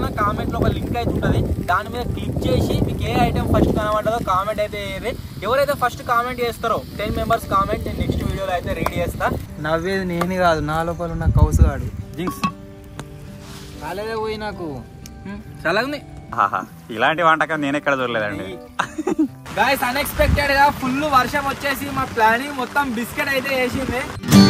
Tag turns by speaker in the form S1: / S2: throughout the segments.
S1: కింద కామెంట్ లో ఒక లింక్ అయితే ఉంటుంది దాని మీద క్లిక్ చేసి మీకు ఏ ఐటమ్ ఫస్ట్ కనబడ్డదో కామెంట్ అయితే వేయండి ఎవరైతే ఫస్ట్ కామెంట్ చేస్తారో టెన్ మెంబర్స్ కామెంట్ నేను నెక్స్ట్ వీడియోలో అయితే రెడీ చేస్తా
S2: నవ్వేది నేను కాదు నా లోపల ఉన్న కౌసుగాడు
S1: జింక్స్
S2: కాలేదే పోయి నాకు
S1: చాలా ఉంది
S3: ఆహా ఇలాంటి వంటకం నేను ఎక్కడ చూడలేదండి
S1: గాయస్ అన్ఎక్స్పెక్టెడ్ గా ఫుల్ వర్షం వచ్చేసి మా ప్లానింగ్ మొత్తం బిస్కెట్ అయితే వేసింది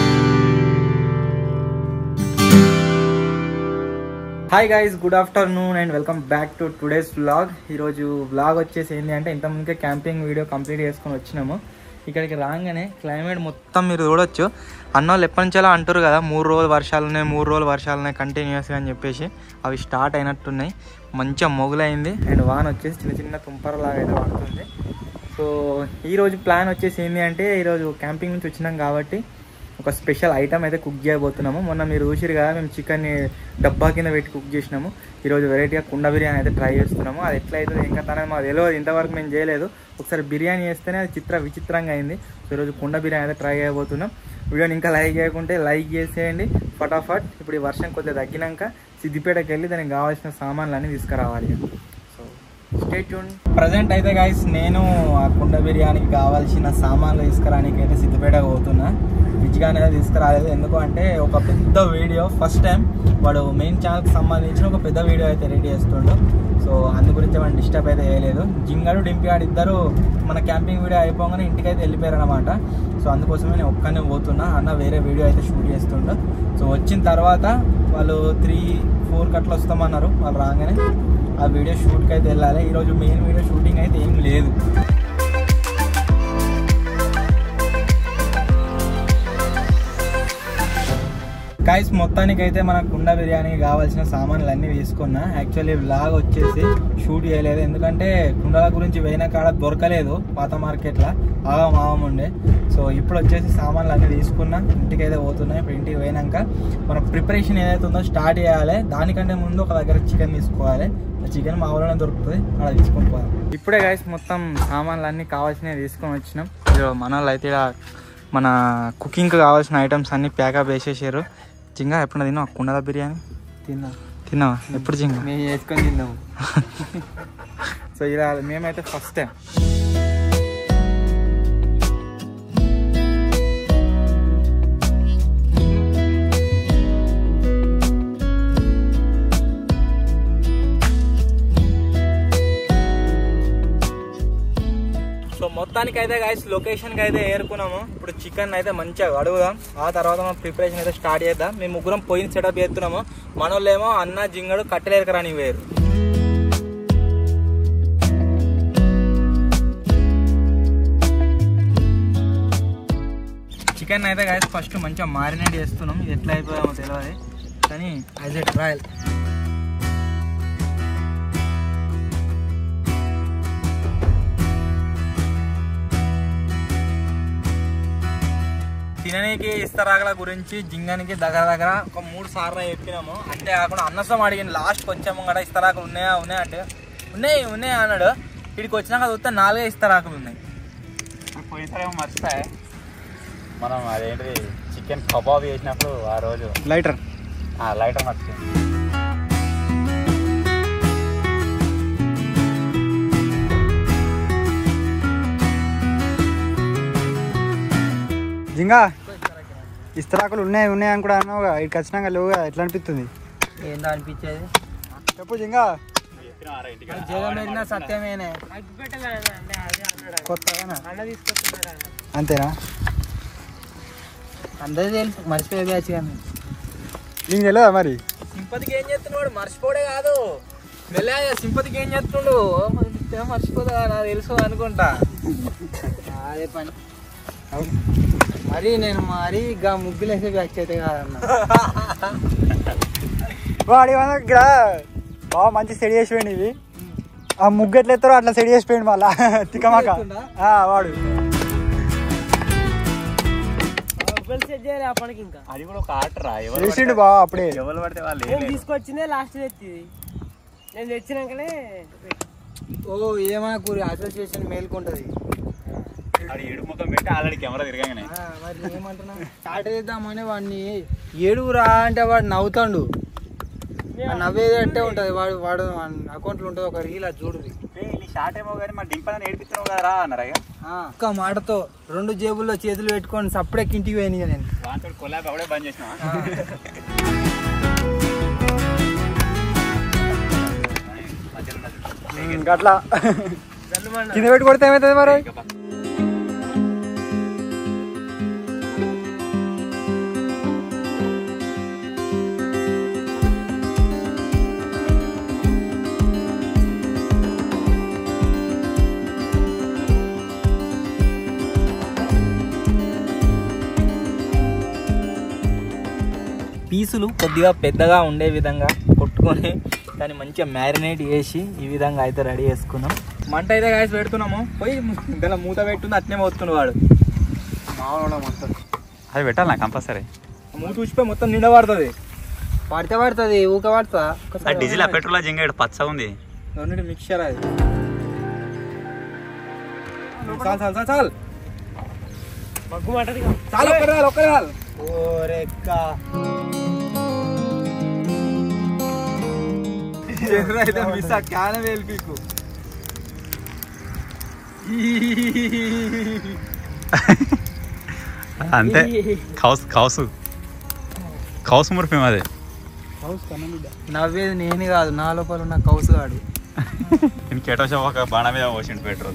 S1: hi guys good afternoon and welcome back to today's vlog ఈరోజు వ్లాగ్ వచ్చేసి ఏంటి అంటే ఇంతకుముందుకే క్యాంపింగ్ వీడియో కంప్లీట్ చేసుకొని వచ్చినాము ఇక్కడికి రాగానే క్లైమేట్ మొత్తం మీరు చూడొచ్చు అన్నోళ్ళు ఎప్పటి నుంచో అంటారు కదా మూడు రోజులు వర్షాలు ఉన్నాయి మూడు రోజులు వర్షాలు ఉన్నాయి కంటిన్యూస్గా అని చెప్పేసి అవి స్టార్ట్ అయినట్టున్నాయి మంచిగా మొగులైంది అండ్ వాన్ వచ్చేసి చిన్న చిన్న తుంపరలాగా అయితే పడుతుంది సో ఈరోజు ప్లాన్ వచ్చేసి ఏంటి అంటే ఈరోజు క్యాంపింగ్ నుంచి వచ్చినాం కాబట్టి ఒక స్పెషల్ ఐటమ్ అయితే కుక్ చేయబోతున్నాము మొన్న మీరు చూసిరు కదా మేము చికెన్ని డబ్బా కింద పెట్టి కుక్ చేసినాము ఈరోజు వెరైటీగా కుండ బిర్యానీ అయితే ట్రై చేస్తున్నాము అది ఎట్లా అవుతుంది ఇంకా తనది మాకు తెలియదు ఇంతవరకు మేము చేయలేదు ఒకసారి బిర్యానీ చేస్తేనే అది చిత్ర విచిత్రంగా అయింది సో ఈరోజు కుండ బిర్యానీ అయితే ట్రై చేయబోతున్నాం వీడియోని ఇంకా లైక్ చేయకుంటే లైక్ చేసేయండి ఫటాఫట్ ఇప్పుడు ఈ వర్షం కొద్దిగా తగ్గినాక సిద్దిపేటకి వెళ్ళి దానికి కావాల్సిన సామాన్లు అన్నీ తీసుకురావాలి సో స్టే ట్యూన్ ప్రజెంట్ అయితే గైస్ నేను ఆ కుండ బిర్యానీకి కావాల్సిన సామాన్లు తీసుకురానికి అయితే సిద్దిపేట పోతున్నా విజ్గా అనేది తీసుకురాలేదు ఎందుకు అంటే ఒక పెద్ద వీడియో ఫస్ట్ టైం వాడు మెయిన్ ఛానల్కి సంబంధించిన ఒక పెద్ద వీడియో అయితే రెడీ చేస్తుండు సో అందు గురించి మనం డిస్టర్బ్ అయితే చేయలేదు జింగాడు డింపిగాడు ఇద్దరు మన క్యాంపింగ్ వీడియో అయిపోగానే ఇంటికి అయితే వెళ్ళిపోయారు అనమాట సో అందుకోసమే నేను ఒక్కనే పోతున్నా అన్న వేరే వీడియో అయితే షూట్ చేస్తుండు సో వచ్చిన తర్వాత వాళ్ళు త్రీ ఫోర్ కట్ల వస్తామన్నారు వాళ్ళు రాగానే ఆ వీడియో షూట్కి అయితే వెళ్ళాలి ఈరోజు మెయిన్ వీడియో షూటింగ్ అయితే ఏం లేదు గైస్ మొత్తానికి అయితే మన కుండ బిర్యానీకి కావాల్సిన సామాన్లు అన్నీ తీసుకున్నా యాక్చువల్లీ వ్లాగ్ వచ్చేసి షూట్ చేయలేదు ఎందుకంటే కుండల గురించి పోయిన కాడ దొరకలేదు పాత మార్కెట్లో ఆగం ఆగం ఉండే సో ఇప్పుడు వచ్చేసి సామాన్లు అన్నీ తీసుకున్నా ఇంటికి అయితే పోతున్నాయి ఇప్పుడు ఇంటికి పోయినాక మన ప్రిపరేషన్ ఏదైతే ఉందో స్టార్ట్ చేయాలి దానికంటే ముందు ఒక దగ్గర చికెన్ తీసుకోవాలి ఆ చికెన్ మా ఊళ్ళోనే దొరుకుతుంది అక్కడ తీసుకొని పోవాలి ఇప్పుడే గైస్ మొత్తం సామాన్లు అన్నీ కావాల్సినవి తీసుకొని వచ్చినాం ఇదిగో మన వాళ్ళు అయితే ఇలా మన కుకింగ్కి కావాల్సిన ఐటమ్స్ అన్నీ ప్యాకప్ వేసేసారు జింగా ఎప్పుడన్నా తిన్నావా కుండల బిర్యానీ
S2: తిన్నా
S1: తిన్నావా ఎప్పుడు జింగా
S2: మేము వేసుకొని తిన్నాము
S1: సో ఇలా మేమైతే ఫస్ట్ టైం సో మొత్తానికి అయితే గాయస్ లొకేషన్కి అయితే ఏరుకున్నాము ఇప్పుడు చికెన్ అయితే మంచిగా అడుగుదాం ఆ తర్వాత మనం ప్రిపరేషన్ అయితే స్టార్ట్ చేద్దాం మేము ముగ్గురం పోయిన సెటప్ చేస్తున్నాము మనోళ్ళేమో అన్న జింగడు కట్టెలేరకరాని వేరు చికెన్ అయితే గాయస్ ఫస్ట్ మంచిగా మారినేట్ చేస్తున్నాం ఇది ఎట్లా అయిపోయామో తెలియదు కానీ యాజ్ ఎ ట్రయల్ తిననీకి ఇస్తరాకుల గురించి జింగానికి దగ్గర దగ్గర ఒక మూడు సార్లు చెప్పినాము అంతేకాకుండా అన్నసం అడిగిన లాస్ట్ వచ్చాము కూడా ఇస్తరాకులు ఉన్నాయా ఉన్నాయా అంటే ఉన్నాయి ఉన్నాయి అన్నాడు ఇక్కడికి వచ్చినాక చూస్తే నాలుగే ఇస్తరాకులు ఉన్నాయి
S3: పోయినసారేమో మర్చిపోయా మనం అదేంటిది చికెన్ కబాబ్ చేసినప్పుడు ఆ రోజు
S1: లైటర్
S3: ఆ లైటర్ మర్చిపోయింది
S2: జింగా ఇస్తరాకులు ఉన్నాయి ఉన్నాయి అని కూడా అన్నావు ఇక్కడికి వచ్చినాక లేవుగా ఎట్లా అనిపిస్తుంది
S1: ఏందో అనిపించేది
S2: చెప్పు జింగా
S1: జగన్ సత్యమేనే
S2: కొత్తగా అంతేనా
S1: అందరూ తెలుసు మర్చిపోయే బ్యాచ్ కానీ
S2: నీకు తెలియదా మరి
S1: సింపతికి ఏం చేస్తున్నాడు మర్చిపోడే కాదు మెల్లగా సింపతికి ఏం చేస్తుండు తెగ మర్చిపోతా నాకు తెలుసు అనుకుంటా అదే పని మరి నేను మరి ఇక ముగ్గులు వేసే బ్యాచ్ అయితే కాదన్న
S2: వాడి మన ఇక్కడ బాగా మంచి సెడి చేసిపోయింది ఇవి ఆ ముగ్గు ఎట్లా ఎత్తారో అట్లా సెడి చేసిపోయింది మళ్ళా తిక్కమాక
S1: ఎత్తుండా?
S2: ఆ, వాడు
S4: సెట్ చేయాలి అప్పటికి ఇంకా
S3: అది కూడా ఒక ఆటరా ఎవరు
S2: చేసిండు బాగా అప్పుడే
S3: ఎవరు పడితే వాళ్ళు
S4: నేను తీసుకొచ్చిందే లాస్ట్ తెచ్చింది నేను తెచ్చినాకనే
S1: ఓ ఏమైనా కూరి అసోసియేషన్ మేల్కొంటది
S3: ఆడు ఏడు ముఖం పెట్టి ఆల్రెడీ కెమెరా తిరగానే
S1: ఆ, మరి ఏమంటున్నా స్టార్ట్ చేద్దామని వాడిని ఏడుగురా అంటే వాడు నవ్వుతాడు ఆ నవ్వేది అంటే ఉంటది వాడు వాడు అకౌంట్లో ఉంటుంది ఒక రీల్ అది చూడు
S3: షార్ట్ ఏమో కానీ మా డింపల్ ఏడిపిస్తున్నావు కదా అన్నారా ఇక
S1: ఒక్క మాటతో రెండు జేబుల్లో చేతులు పెట్టుకొని సప్పుడే ఇంటికి పోయినాయి నేను
S3: వాంతో కొలాబ్ అవడే బంద్ చేసినావా మధ్యలో ఉన్నది.
S2: అట్లా కింద పెట్టి కొడితే ఏమవుతుంది మరి
S3: ఇంకా పక్క.
S1: పీసులు కొద్దిగా పెద్దగా ఉండే విధంగా కొట్టుకొని దాన్ని మంచిగా మ్యారినేట్ చేసి ఈ విధంగా అయితే రెడీ చేసుకున్నాం మంట అయితే కాసి పెడుతున్నాము పోయి దాని మూత పెట్టుంది అట్నే పోతున్నాడు వాడు మామూలు మొత్తం
S3: అది పెట్టాలి నా కంపల్సరీ
S1: మూత ఊసిపోయి మొత్తం నిండా పడుతుంది పడితే పడుతుంది ఊక పడుతుందా
S3: ఆ డీజిల్ ఆ పెట్రోల్ జింగేడు పచ్చగా ఉంది
S1: రెండింటి మిక్చర్ అది చాలు చాలు చాలు చాలు
S4: మగ్గు మాటది
S1: చాలు ఒక్కడే చాలు ఒక్కడే చాలు ఓరెక్క అయితే మిస్ ఆ క్యాన్ వేలు పీకు
S3: అంతే కౌస్ కౌసు కౌసు మురిపేం అది
S1: నవ్వేది నేను కాదు నా లోపల ఉన్న కౌసు గాడు
S3: నేను కేటో ఒక బాణ మీద పోసిండు పెట్రోల్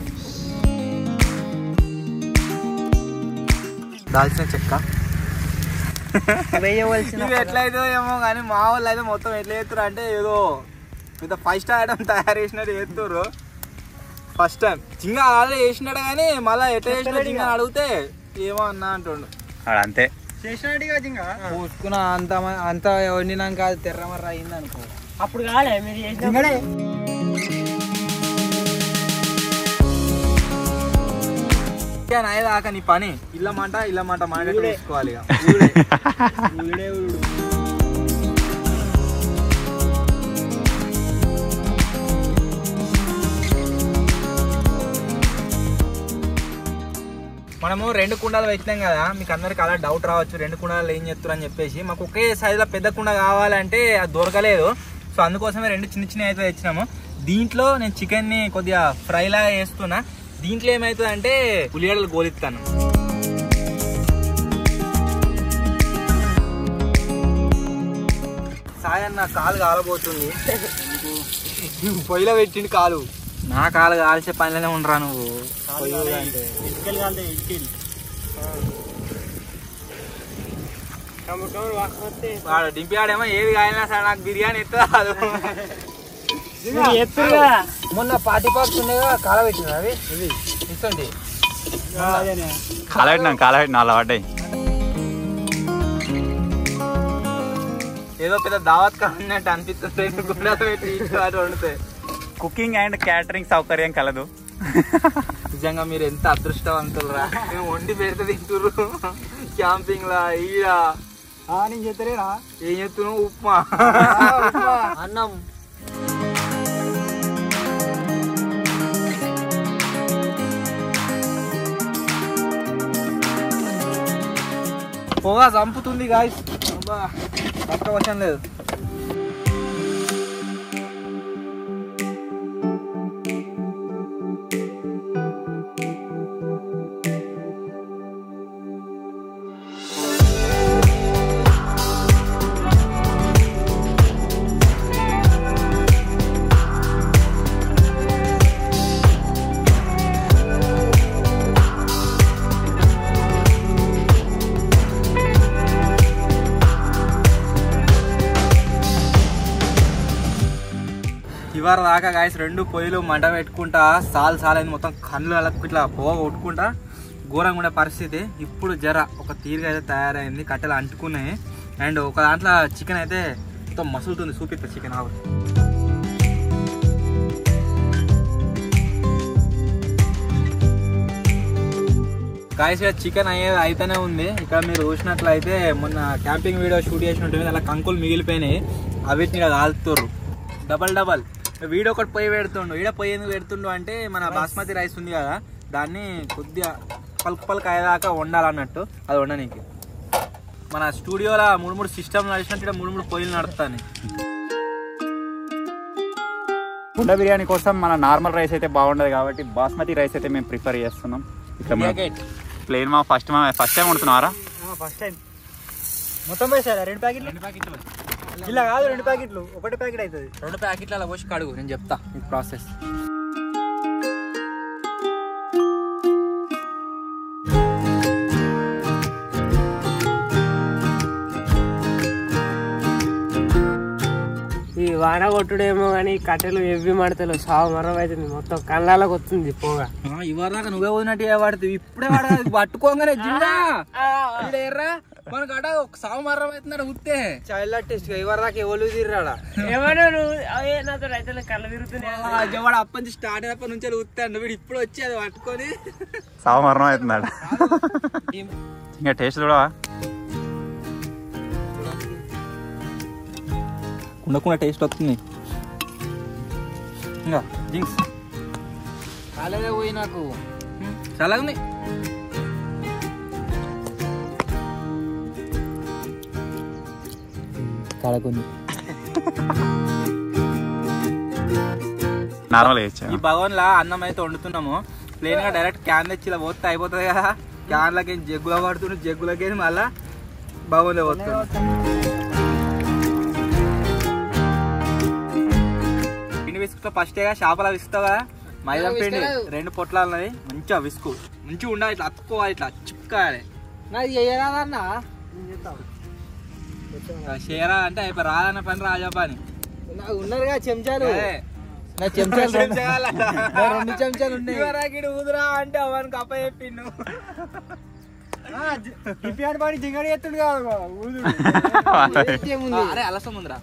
S1: దాల్చిన చెక్క
S4: వేయవలసిన
S1: ఇది ఎట్లయితే ఏమో కానీ మా వాళ్ళు అయితే మొత్తం ఎట్లా చేస్తారు అంటే ఏదో పెద్ద ఫైవ్ స్టార్ ఐటమ్ తయారు చేసినట్టు చేస్తారు ఫస్ట్ టైం చింగ ఆల్రెడీ చేసినాడు కానీ మళ్ళీ ఎట్లా చేసినా చింగ అని అడిగితే ఏమో అన్నా అంటుండు
S3: ఆడ అంతే
S2: చేసినట్టుగా జింగా
S1: పూసుకున్న అంత మ- అంత వండినాక అది తెర్రమర్ర అయింది అనుకో
S4: అప్పుడు కాలే మీరు చేసిన
S2: జింగడే
S1: నాయదాకా నీ పని ఇళ్ళ మాట ఇళ్ళ మాట మాట చూసుకోవాలి ఇక. ఊడే. ఊడే ఊడు. మనము రెండు కుండాలు పెట్టినాం కదా మీకు అందరికి అలా డౌట్ రావచ్చు రెండు కుండాలు ఏం చేస్తారు అని చెప్పేసి మాకు ఒకే సైజులో పెద్ద కుండ కావాలంటే అది దొరకలేదు సో అందుకోసమే రెండు చిన్న చిన్న అయితే తెచ్చినాము దీంట్లో నేను చికెన్ ని కొద్దిగా ఫ్రై లాగా చేస్తున్నా దీంట్లో ఏమవుతుంది అంటే ఉల్లిగడ్డలు గోలిస్తాను సాయన్న కాలు కాలబోతుంది పొయ్యిలో పెట్టిండు కాలు నా కాలు కాల్చే పనిలోనే ఉండరా నువ్వు పొయ్యి అంటే
S4: ఇటుకలు కాలే ఇటుకలు కమ్ము కమ్ము వాసన వస్తే
S1: వాడు డింపియాడేమో ఏది కాయనా సరే నాకు బిర్యానీ ఎత్తరాదు
S4: మీరు ఎత్తురుగా
S1: మొన్న పార్టీ పార్క్స్ ఉండేగా కాల పెట్టింది అవి ఇవి ఇస్తుంది
S3: కాలబెట్టినాను కాలబెట్టిన అలా పడ్డాయి
S1: ఏదో పెద్ద దావత్ కాన్నట్టు అనిపిస్తుంది గుండాలు పెట్టి ఇటు అటు వండితే
S3: కుకింగ్ అండ్ క్యాటరింగ్ సౌకర్యం కలదు
S1: నిజంగా మీరు ఎంత అదృష్టవంతులరా మేము వండి పెడితే తింటుర్రు క్యాంపింగ్ లా ఈడ
S2: నేను చెప్తలేనా
S1: ఏం చెప్తున్నావు ఉప్మా అన్నం పొగ చంపుతుంది గాయస్ పట్టవచ్చం లేదు ఇవాళ దాకా గాయస్ రెండు పొయ్యిలు మంట పెట్టుకుంటా సాల్ సాల్ అయింది మొత్తం కళ్ళు అలా ఇట్లా పొగ కొట్టుకుంటా ఘోరంగా ఉండే పరిస్థితి ఇప్పుడు జర ఒక తీరుగా అయితే తయారైంది కట్టెలు అంటుకున్నాయి అండ్ ఒక దాంట్లో చికెన్ అయితే మొత్తం మసులుతుంది చూపిస్తా చికెన్ ఆవు గాయస్ చికెన్ అయ్యేది అయితేనే ఉంది ఇక్కడ మీరు చూసినట్లయితే మొన్న క్యాంపింగ్ వీడియో షూట్ చేసినట్టు అలా కంకులు మిగిలిపోయినాయి అవిటిని ఇలా కాలుతుర్రు డబల్ డబల్ వీడియో ఒకటి పొయ్యి పెడుతుండు ఈడ పొయ్యి ఎందుకు పెడుతుండు అంటే మన బాస్మతి రైస్ ఉంది కదా దాన్ని కొద్దిగా పలుకు పలుకు అయ్యేదాకా వండాలన్నట్టు అది వండనీకి మన స్టూడియోలో మూడు మూడు సిస్టమ్ నడిచినట్టు ఈడ మూడు మూడు పొయ్యిలు నడుస్తాను
S3: కుండ బిర్యానీ కోసం మన నార్మల్ రైస్ అయితే బాగుండదు కాబట్టి బాస్మతి రైస్ అయితే మేము ప్రిఫర్ చేస్తున్నాం ఇక్కడ ప్లేన్ మా ఫస్ట్ మా ఫస్ట్ టైం వండుతున్నారా
S2: ఫస్ట్ టైం మొత్తం వేసారా రెండు ప్యాకెట్లు
S1: రెండు ప్యాకెట్లు
S2: ఇలా కాదు రెండు ప్యాకెట్లు ఒకటి ప్యాకెట్ అవుతుంది
S1: రెండు ప్యాకెట్లు అలా పోసి కడుగు నేను చెప్తా ఈ ప్రాసెస్
S4: ఈ వాన కొట్టుడేమో కానీ కట్టెలు ఎవ్వి మడతలు సావు మరం అవుతుంది మొత్తం కళ్ళాలకు వస్తుంది పోగా
S1: ఇవరి దాకా నువ్వే వదినట్టు పడుతుంది ఇప్పుడే వాడు పట్టుకోగానే జిందా ఈడ ఎర్రా మనకు అడ ఒక సాగు మర్రం అవుతున్నాడు ఉత్తే
S2: చైల్డ్ టెస్ట్ ఇవరి దాకా ఎవరు తీరాడా
S4: ఏమన్నా నువ్వు అవే నాతో రైతులు కళ్ళు తిరుగుతున్నాయి
S1: వాడు అప్పటి నుంచి స్టార్ట్ అయినప్పటి నుంచి ఉత్తాడు వీడు ఇప్పుడు వచ్చి అది పట్టుకొని
S3: సావ మరణం అవుతున్నాడు ఇంకా టేస్ట్ చూడవా
S1: కుండకుండా టేస్ట్ వస్తుంది ఇంకా జింక్స్ కాలేదే పోయి నాకు చాలా ఉంది కాలకుంది
S3: నార్మల్ వేయచ్చు
S1: ఈ భగవాన్ లా అన్నం అయితే వండుతున్నాము ప్లేన్ గా డైరెక్ట్ క్యాన్ తెచ్చి ఇలా పోతే అయిపోతుంది కదా క్యాన్లకి జగ్గులో పడుతుంది జగ్గులకి మళ్ళా భగవాన్ పోతున్నాం పిండి విసుకుతో ఫస్ట్ చేపల విసుకుతావు కదా మైదా పిండి రెండు పొట్లాలు ఉన్నది మంచిగా విసుకు మంచిగా ఉండాలి ఇట్లా అతుక్కోవాలి ఇట్లా చిప్పుకోవాలి
S2: నాది చేయరాదన్నా
S1: షేరా అంటే అయిపోయి రాదన్న పని రాజా పని
S2: నాకు ఉన్నారుగా చెంచాలు
S1: అదే.
S2: నా చెంచాలు
S1: ఏం
S2: రెండు-
S1: చేయాలా?
S2: నా రెండు చెంచాలు ఉన్నాయి
S1: ఇవరాకిడు ఊదురా అంటే అవనికి అప్ప చెప్పిండు
S2: టిఫిన్ పని జింగడి ఎత్తుడు కాదు ఊదు
S1: అరే అలసం ఉందిరా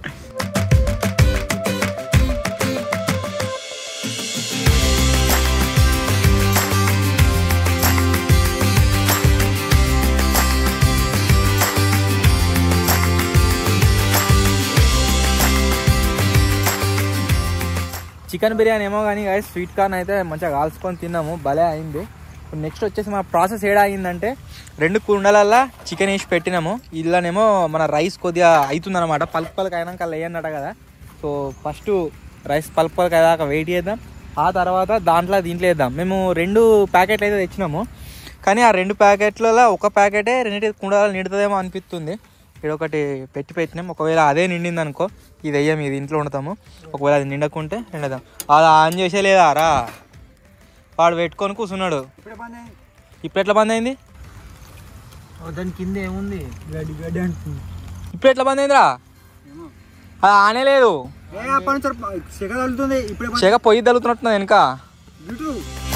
S1: చికెన్ బిర్యానీ ఏమో కానీ guys, స్వీట్ కార్న్ అయితే మంచిగా కాల్చుకొని తిన్నాము భలే అయింది ఇప్పుడు నెక్స్ట్ వచ్చేసి మన ప్రాసెస్ ఏడా అయిందంటే రెండు కుండలల్లా చికెన్ వేసి పెట్టినాము ఇళ్ళనేమో మన రైస్ కొద్దిగా అవుతుందన్నమాట పలుకు పలుకు అయినాక అలా వేయన్నట కదా సో ఫస్ట్ రైస్ పలుకు పలుకు అయ్యాక వెయిట్ చేద్దాం ఆ తర్వాత దాంట్లో దీంట్లో వేద్దాం మేము రెండు ప్యాకెట్లు అయితే తెచ్చినాము కానీ ఆ రెండు ప్యాకెట్లలో ఒక ప్యాకెటే రెండింటి కుండలు నిండుతుందేమో అనిపిస్తుంది ఇక్కడ ఒకటి పెట్టి పెట్టినాం ఒకవేళ అదే నిండింది అనుకో ఇది వెయ్యం ఇది ఇంట్లో వండుతాము ఒకవేళ అది నిండకుంటే నిండదాం అది ఆన్ చేసే లేదా రా వాడు పెట్టుకొని కూర్చున్నాడు
S2: ఇప్పుడే పని అయింది.
S1: ఇప్పుడు ఎట్లా బంద్ అయింది
S2: ఓ, దాని కింద ఏముంది గడ్డి గడ్డి అంటుంది
S1: ఇప్పుడు ఎట్లా బంద్ అయిందిరా అది ఆనే లేదు
S2: ఏ అప్పటి నుంచి సెగ తగులుతుంది ఇప్పుడే పని-
S1: చెగ పొయ్యి తగులుతున్నట్టున్నది వెనక
S2: ఇటు.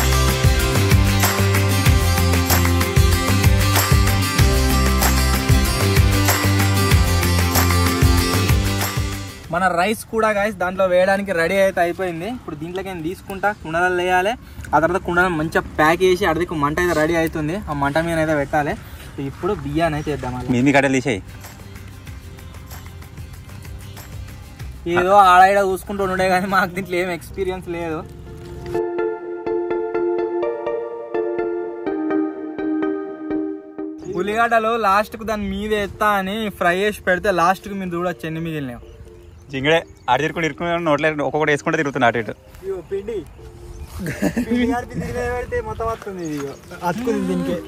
S1: మన రైస్ కూడా గాయస్ దాంట్లో వేయడానికి రెడీ అయితే అయిపోయింది ఇప్పుడు దీంట్లోకి నేను తీసుకుంటా కుండలలో వేయాలి ఆ తర్వాత కుండలను మంచిగా ప్యాక్ చేసి అడికి మంట అయితే రెడీ అవుతుంది ఆ మంట మీద అయితే పెట్టాలి ఇప్పుడు బియ్యాన్ని అయితే వేద్దాం అలా.
S3: మీ కట్టెలు తీసేయి
S1: ఏదో ఆడాయిడ చూసుకుంటూ ఉండే కానీ మాకు దీంట్లో ఏం ఎక్స్పీరియన్స్ లేదు ఉల్లిగడ్డలు లాస్ట్కు దాని మీద ఎత్తా అని ఫ్రై చేసి పెడితే లాస్ట్కి మీరు చూడొచ్చు ఎన్ని మిగిలినాయి
S3: జింగడే ఆడ తిరుకుని ఇరుకుని నోట్లో ఒక్కొక్కటి వేసుకుంటే తిరుగుతుంది అటు ఇటు
S2: ఇగో పిండి పిండి కలిపి తిరిగి పెడితే మొత్తం వస్తుంది ఇది ఇగో. అతుకుంది దీనికి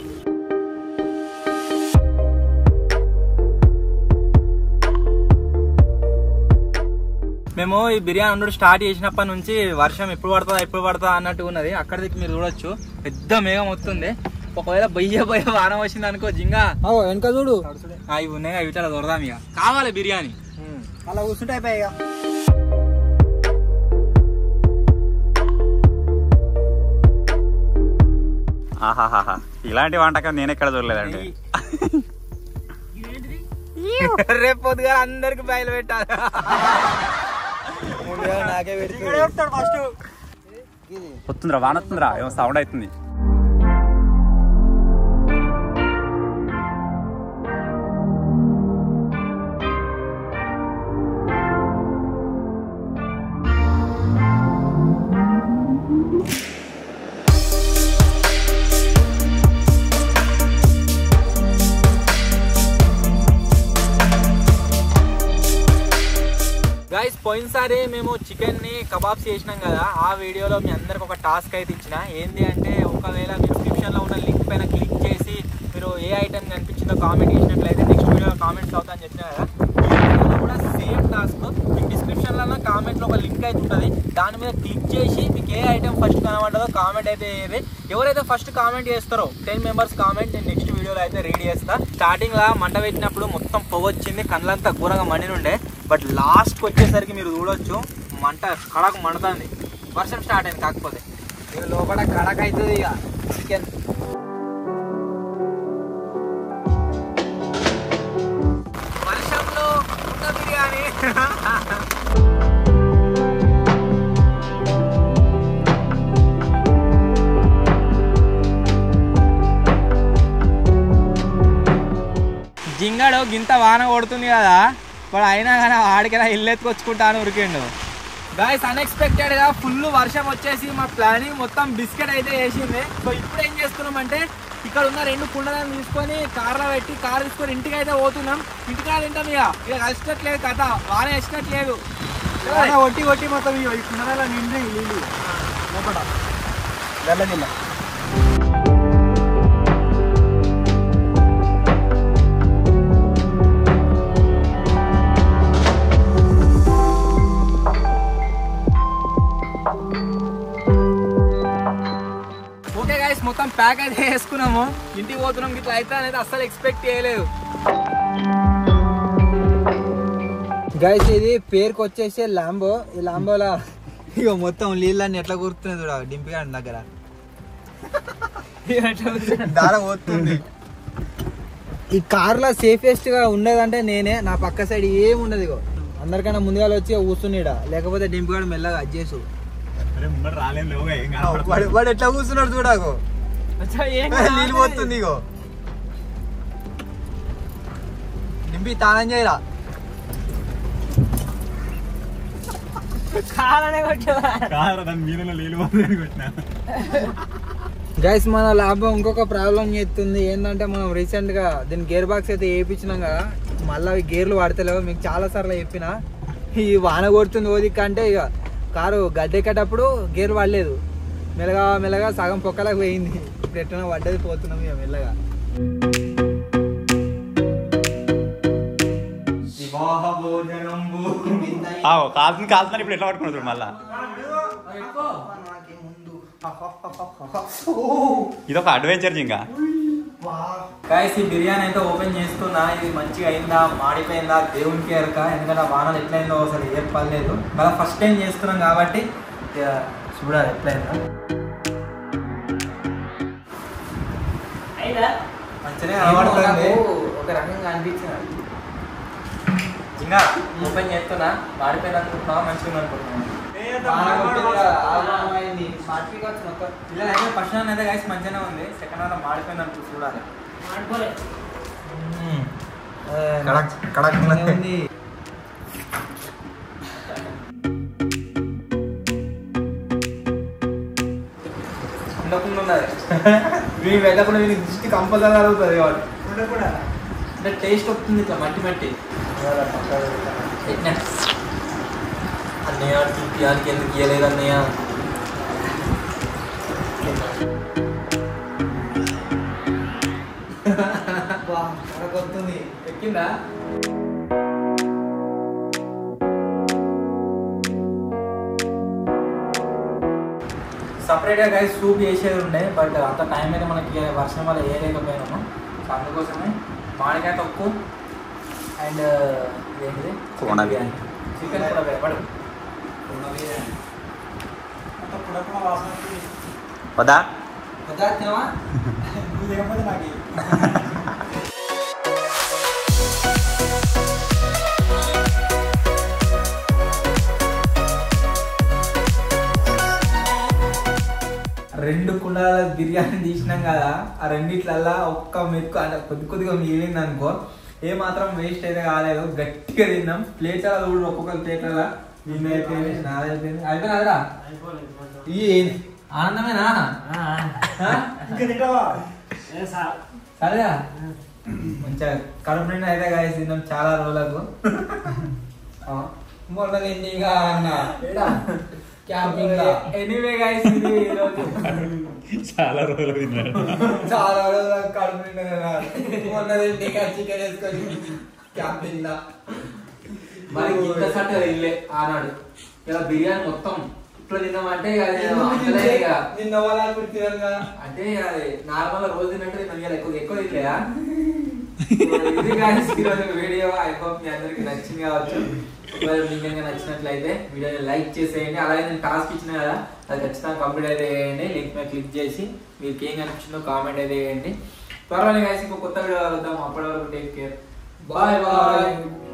S1: మేము ఈ బిర్యానీ వండు స్టార్ట్ చేసినప్పటి నుంచి వర్షం ఎప్పుడు పడుతుందా ఎప్పుడు పడుతుందా అన్నట్టు ఉన్నది అక్కడ దిక్కు మీరు చూడొచ్చు పెద్ద మేఘం వస్తుంది ఒకవేళ బొయ్య బొయ్య వారం వచ్చింది అనుకో జింగా
S2: అగో వెనక చూడు
S1: అవి ఉన్నాయి అవి ఇట్లా దొరదాం ఇక కావాలి బిర్యానీ
S2: అలా కూర్చుంటే అయిపోయాయి ఇక.
S3: ఆహాహాహా ఇలాంటి వంటకం నేను ఎక్కడ చూడలేదండి
S1: రేపు పొద్దుగా అందరికి బయలు పెట్టాలి ముందుగా నాకే పెడుతుంది
S2: ఇక్కడే ఉంటాడు ఫస్ట్
S3: వస్తుందిరా వాన వస్తుందిరా ఏమో సౌండ్ అవుతుంది
S1: గైస్ పోయినసారి మేము చికెన్ ని కబాబ్స్ చేసినాం కదా ఆ వీడియోలో మీ అందరికి ఒక టాస్క్ అయితే ఇచ్చిన ఏంటి అంటే ఒకవేళ మీరు డిస్క్రిప్షన్ లో ఉన్న లింక్ పైన క్లిక్ చేసి మీరు ఏ ఐటమ్ కనిపించిందో కామెంట్ చేసినట్లయితే నెక్స్ట్ వీడియోలో కామెంట్స్ అవుతా అని చెప్పిన కదా ఈ వీడియోలో కూడా సేమ్ టాస్క్ మీకు డిస్క్రిప్షన్ లో కామెంట్ లో ఒక లింక్ అయితే ఉంటుంది దాని మీద క్లిక్ చేసి మీకు ఏ ఐటమ్ ఫస్ట్ కనబడ్డదో కామెంట్ అయితే వేయండి ఎవరైతే ఫస్ట్ కామెంట్ చేస్తారో టెన్ మెంబర్స్ కామెంట్ నేను నెక్స్ట్ వీడియోలో అయితే రెడీ చేస్తా స్టార్టింగ్ లా మంట పెట్టినప్పుడు మొత్తం పొగ వచ్చింది కళ్ళంతా ఘోరంగా మండినుండే బట్ లాస్ట్కి వచ్చేసరికి మీరు చూడొచ్చు మంట కడకు మండుతుంది వర్షం స్టార్ట్ అయింది కాకపోతే
S2: ఇక లోపల కడక్ అవుతుంది ఇక చికెన్
S1: వర్షంలో ఉన్న బిర్యానీ జింగాడు గింత వాన కొడుతుంది కదా వాడు అయినా కానీ ఆడికి ఇల్లు ఎత్తుకొచ్చుకుంటాను ఉరికిండు గాయస్ అన్ఎక్స్పెక్టెడ్ గా ఫుల్ వర్షం వచ్చేసి మా ప్లానింగ్ మొత్తం బిస్కెట్ అయితే వేసింది సో ఇప్పుడు ఏం చేస్తున్నాం అంటే ఇక్కడ ఉన్న రెండు కుండలను తీసుకొని కార్లో పెట్టి కార్ తీసుకొని ఇంటికి అయితే పోతున్నాం ఇంటికి తింటాం ఇక ఇక కలిసినట్లేదు కథ వాన వేసినట్లేదు
S2: ఒట్టి ఒట్టి మొత్తం ఇగో ఈ కుండల నిండి నీళ్ళు లోపల వెళ్ళ నీళ్ళ
S1: ఓకే గైస్ మొత్తం ప్యాక్ అయితే వేసుకున్నాము ఇంటికి పోతున్నాం ఇట్లా అయితే అనేది అస్సలు ఎక్స్పెక్ట్ చేయలేదు
S2: గైస్ ఇది పేరుకి వచ్చేసి లాంబో ఈ లాంబోలా ఇక మొత్తం నీళ్ళని ఎట్లా కూరుతున్నాయి చూడ డింపిగాడి దగ్గర దార పోతుంది ఈ కార్లో సేఫెస్ట్ గా ఉండదంటే నేనే నా పక్క సైడ్ ఏం ఉండదు ఇగో అందరికన్నా ముందుగా వచ్చి కూర్చున్నాడా లేకపోతే డింపిగాడు మెల్లగా అజ్జేసు వాడు వాడు ఎట్లా కూర్చున్నాడు చూడకు నీళ్ళు పోతుంది ఇగో నింపి తానం చేయరా
S4: కాలనే కొట్టేవా
S2: గైస్ మన లాభం ఇంకొక ప్రాబ్లం చేస్తుంది ఏంటంటే మనం రీసెంట్ గా దీని గేర్ బాక్స్ అయితే వేయించినాం కదా మళ్ళీ అవి గేర్లు వాడతలేవు మీకు చాలా సార్లు చెప్పిన ఈ వాన కొడుతుంది ఓది కంటే ఇక కారు గడ్డెక్కేటప్పుడు గేర్ వాడలేదు మెల్లగా మెల్లగా సగం పొక్కలకు పోయింది ఇప్పుడు ఎట్లా పడ్డది పోతున్నాం ఇక మెల్లగా
S3: కాల్తుంది కాల్తున్నారు ఇప్పుడు ఎట్లా పట్టుకున్నారు చూడు మళ్ళా ఇది ఒక అడ్వెంచర్ జింగా
S1: గాయస్ ఈ బిర్యానీ అయితే ఓపెన్ చేస్తున్నా ఇది మంచిగా అయిందా మాడిపోయిందా దేవునికి ఎరక ఎందుకంటే ఆ వానలు ఎట్లయిందో అసలు ఏం పర్లేదు మళ్ళీ ఫస్ట్ టైం చేస్తున్నాం కాబట్టి ఇక చూడాలి ఎట్లయిందో
S4: అయినా
S1: మంచిగా కనబడుతుంది ఒక రకంగా అనిపించింది ఇంకా ఓపెన్ చేస్తున్నా మాడిపోయింది అనుకుంటున్నావా మంచిగా ఉంది అనుకుంటున్నావా ఇలా అయితే ఫస్ట్ రౌండ్ అయితే గైస్ మంచిగానే ఉంది సెకండ్ రౌండ్ మాడిపోయింది అనుకో చూడాలి
S4: మాడిపోలే
S2: కడక్ కడక్ ఉంది
S1: ఉండకుండా ఉన్నది వీళ్ళు వెళ్ళకుండా వీళ్ళకి దృష్టి కంపల్సరీ అవుతుంది వాడు అంటే టేస్ట్ వస్తుంది ఇట్లా మట్టి మట్టి ఎట్లా? అన్నయ్య తీపియానికి ఎందుకు ఇయ్యలేదు అన్నయ్య
S2: కడకొస్తుంది
S1: ఎక్కిందా సపరేట్గా గైస్ సూప్ చేసేది ఉండే బట్ అంత టైం అయితే మనకి వర్షం వల్ల వేయలేకపోయినాము సో అందుకోసమే మామిడికాయ తొక్కు అండ్ ఏంటిది
S3: కోన బిర్యానీ.
S1: చికెన్ కూడా పడు
S3: వదా
S1: పదార్థమా
S2: లేకపోతే నాకు
S1: రెండు కుండాల బిర్యానీ తీసినాం కదా ఆ రెండిట్లల్లా ఒక్క మెక్కు అంటే కొద్ది కొద్దిగా మిగిలింది అనుకో ఏ మాత్రం వేస్ట్ అయితే కాలేదు గట్టిగా తిన్నాం ప్లేట్ అలా చూడు ఒక్కొక్క ప్లేట్ అలా నిన్న అయిపోయింది నాది అయిపోయింది అయిపోయినాదిరా ఈ ఆనందమేనా ఆ?
S2: ఇంకా తింటావా
S1: సరేగా మంచిగా కడుపు నిండా అయితే కాయ తిన్నాం చాలా రోజులకు ఆ.
S2: మొన్న తిండిగా అన్న క్యాంపింగ్
S1: ఎనీవే గైస్ ఇది ఈరోజు
S3: చాలా రోజులు తిన్నాడు
S2: చాలా రోజులు కడుపు నిండా తిన్నారు. మొన్న తిండిగా చికెన్ వేసుకొని క్యాంపింగ్ లా
S1: మరి ఇంత సట్ట ఇల్లే ఆనాడు ఇలా బిర్యానీ మొత్తం ఇట్లా తిన్నామంటే ఇక అది అంతలే ఇక.
S2: నిన్న వాళ్ళు కుర్తిరంగా
S1: అంటే ఇక అది నార్మల్ రోజు తిన్నట్టు తిన్నాం ఇవాళ ఎక్కువ ఎక్కువ తినలేదా ఇది కానీ ఈరోజు వీడియో ఐ హోప్ మీ అందరికి నచ్చింది కావచ్చు ఒకవేళ మీకు కనుక నచ్చినట్లయితే వీడియోని లైక్ చేసేయండి అలాగే నేను టాస్క్ ఇచ్చిన కదా అది ఖచ్చితంగా కంప్లీట్ అయితే చేయండి లింక్ మీద క్లిక్ చేసి మీకు ఏం కనిపించిందో కామెంట్ అయితే చేయండి త్వరలో కలిసి ఇంకో కొత్త వీడియో కలుద్దాం అప్పటి వరకు టేక్ కేర్ బాయ్ బాయ్